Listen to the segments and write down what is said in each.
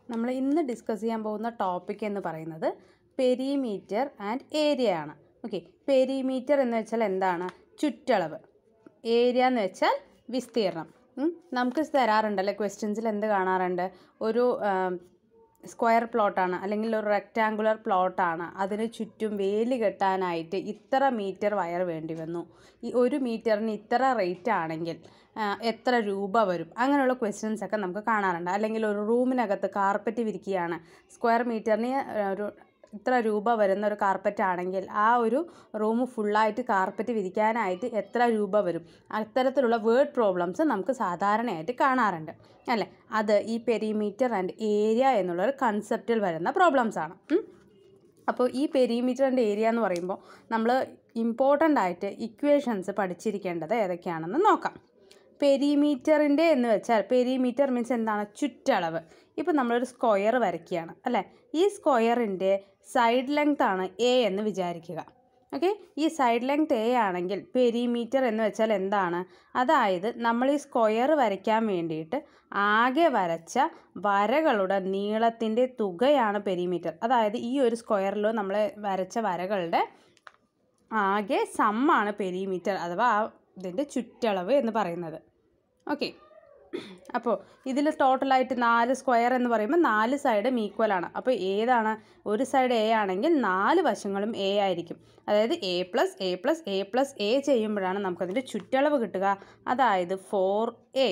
നമ്മൾ ഇന്ന് ഡിസ്കസ് ചെയ്യാൻ പോകുന്ന ടോപ്പിക് എന്ന് പറയുന്നത് പെരിമീറ്റർ ആൻഡ് ഏരിയ ആണ് ഓക്കെ പെരിമീറ്റർ എന്ന് വെച്ചാൽ എന്താണ് ചുറ്റളവ് ഏരിയ എന്ന് വെച്ചാൽ വിസ്തീർണം ഉം. നമുക്ക് തരാറുണ്ടല്ലേ ക്വസ്റ്റ്യൻസിൽ എന്ത് കാണാറുണ്ട് ഒരു സ്ക്വയർ പ്ലോട്ടാണ് അല്ലെങ്കിൽ ഒരു റെക്റ്റാങ്കുലർ പ്ലോട്ടാണ് അതിന് ചുറ്റും വേലി കെട്ടാനായിട്ട് ഇത്ര മീറ്റർ വയർ വേണ്ടി വന്നു ഈ ഒരു മീറ്ററിന് ഇത്ര റേറ്റ് ആണെങ്കിൽ ആ, എത്ര രൂപ വരും അങ്ങനെയുള്ള ക്വസ്റ്റ്യൻസ് ഒക്കെ നമുക്ക് കാണാറുണ്ട് അല്ലെങ്കിൽ ഒരു റൂമിനകത്ത് കാർപ്പറ്റ് വിരിക്കുകയാണ് സ്ക്വയർ മീറ്ററിന് ഒരു ഇത്ര രൂപ വരുന്ന ഒരു കാർപ്പറ്റ് ആണെങ്കിൽ ആ ഒരു റൂം ഫുള്ളായിട്ട് കാർപ്പറ്റ് വിരിക്കാനായിട്ട് എത്ര രൂപ വരും അത്തരത്തിലുള്ള വേർഡ് പ്രോബ്ലംസ് നമുക്ക് സാധാരണയായിട്ട് കാണാറുണ്ട് അല്ലേ അത് ഈ പെരിമീറ്റർ ആൻഡ് ഏരിയ എന്നുള്ള ഒരു കൺസെപ്റ്റിൽ വരുന്ന പ്രോബ്ലംസ് ആണ് ഉം. അപ്പോൾ ഈ പെരിമീറ്റർ ആൻഡ് ഏരിയ എന്ന് പറയുമ്പോൾ നമ്മൾ ഇമ്പോർട്ടൻ്റ് ആയിട്ട് ഇക്വേഷൻസ് പഠിച്ചിരിക്കേണ്ടത് ഏതൊക്കെയാണെന്ന് നോക്കാം പെരിമീറ്ററിൻ്റെ എന്ന് വെച്ചാൽ പെരിമീറ്റർ മീൻസ് എന്താണ് ചുറ്റളവ് ഇപ്പോൾ നമ്മളൊരു സ്ക്വയർ വരയ്ക്കുകയാണ് അല്ലേ ഈ സ്ക്വയറിൻ്റെ സൈഡ് ലെങ്ത് ആണ് എ എന്ന് വിചാരിക്കുക ഓക്കെ ഈ സൈഡ് ലെങ്ത് എ ആണെങ്കിൽ പെരിമീറ്റർ എന്ന് വെച്ചാൽ എന്താണ് അതായത് നമ്മൾ ഈ സ്ക്വയർ വരയ്ക്കാൻ വേണ്ടിയിട്ട് ആകെ വരച്ച വരകളുടെ നീളത്തിൻ്റെ തുകയാണ് പെരിമീറ്റർ അതായത് ഈ ഒരു സ്ക്വയറിൽ നമ്മൾ വരച്ച വരകളുടെ ആകെ സമ്മാണ് പെരിമീറ്റർ അഥവാ ആ ഇതിൻ്റെ ചുറ്റളവ് എന്ന് പറയുന്നത് ഓക്കെ അപ്പോൾ ഇതിൽ ടോട്ടലായിട്ട് നാല് സ്ക്വയർ എന്ന് പറയുമ്പോൾ നാല് സൈഡും ഈക്വൽ ആണ് അപ്പോൾ ഏതാണ് ഒരു സൈഡ് എ ആണെങ്കിൽ നാല് വശങ്ങളും എ ആയിരിക്കും അതായത് A plus A plus A plus A ചെയ്യുമ്പോഴാണ് നമുക്കതിൻ്റെ ചുറ്റളവ് കിട്ടുക അതായത് ഫോർ എ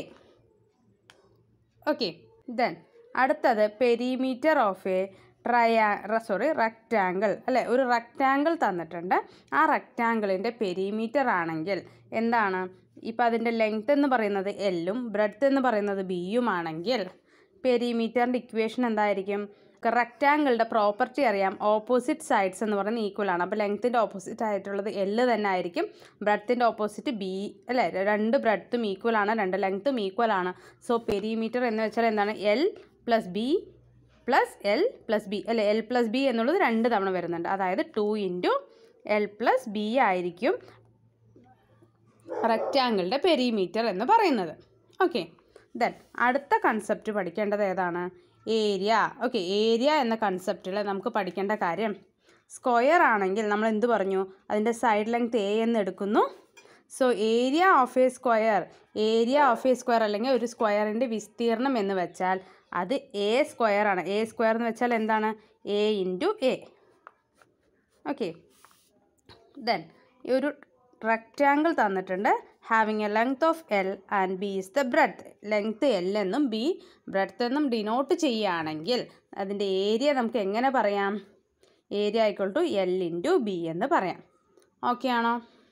ഓക്കെ ദെൻ അടുത്തത് പെരിമീറ്റർ ഓഫ് എ ട്രയാ സോറി റെക്റ്റാങ്കിൾ അല്ലേ ഒരു റെക്റ്റാങ്കിൾ തന്നിട്ടുണ്ട് ആ റെക്റ്റാങ്കിളിൻ്റെ പെരിമീറ്റർ ആണെങ്കിൽ എന്താണ് ഇപ്പോൾ അതിൻ്റെ ലെങ്ത് എന്ന് പറയുന്നത് എല്ലും ബ്രെഡ്ത്ത് എന്ന് പറയുന്നത് ബിയും ആണെങ്കിൽ പെരിമീറ്ററിൻ്റെ ഇക്വേഷൻ എന്തായിരിക്കും റെക്റ്റാങ്കിളുടെ പ്രോപ്പർട്ടി അറിയാം ഓപ്പോസിറ്റ് സൈഡ്സ് എന്ന് പറയുന്നത് ഈക്വൽ ആണ് അപ്പോൾ ലെങ്ത്തിൻ്റെ ഓപ്പോസിറ്റ് ആയിട്ടുള്ളത് എല്ല് തന്നെ ആയിരിക്കും ബ്രെഡ്ത്തിൻ്റെ ഓപ്പോസിറ്റ് ബി അല്ലേ രണ്ട് ബ്രെഡ്ത്തും ഈക്വൽ ആണ് രണ്ട് ലെങ്ത്തും ഈക്വൽ ആണ് സോ പെരിമീറ്റർ എന്ന് വെച്ചാൽ എന്താണ് L plus B plus L plus B അല്ലെ എൽ പ്ലസ് ബി എന്നുള്ളത് രണ്ട് തവണ വരുന്നുണ്ട് അതായത് two into L plus B ആയിരിക്കും റെക്റ്റാങ്കിളുടെ പെരിമീറ്റർ എന്ന് പറയുന്നത് ഓക്കെ ദെൻ അടുത്ത കൺസെപ്റ്റ് പഠിക്കേണ്ടത് ഏതാണ് ഏരിയ ഓക്കെ ഏരിയ എന്ന കൺസെപ്റ്റിൽ നമുക്ക് പഠിക്കേണ്ട കാര്യം സ്ക്വയർ ആണെങ്കിൽ നമ്മൾ എന്ത് പറഞ്ഞു അതിൻ്റെ സൈഡ് ലെങ്ത് എ എന്ന് എടുക്കുന്നു so area of a square area of a square അല്ലെങ്കിൽ ഒരു സ്ക്വയറിൻ്റെ വിസ്തീർണം എന്ന് വെച്ചാൽ അത് എ സ്ക്വയർ ആണ് എ സ്ക്വയർ എന്ന് വെച്ചാൽ എന്താണ് A into A okay then ഈ ഒരു റെക്റ്റാങ്കിൾ തന്നിട്ടുണ്ട് having a length of L and B is the breadth length L എന്നും ബി ബ്രെഡ്ത്ത് എന്നും ഡിനോട്ട് ചെയ്യുകയാണെങ്കിൽ അതിൻ്റെ ഏരിയ നമുക്ക് എങ്ങനെ പറയാം ഏരിയ ആയിക്കോൾ ടു എൽ ഇൻറ്റു ബി എന്ന് പറയാം ഓക്കെ ആണോ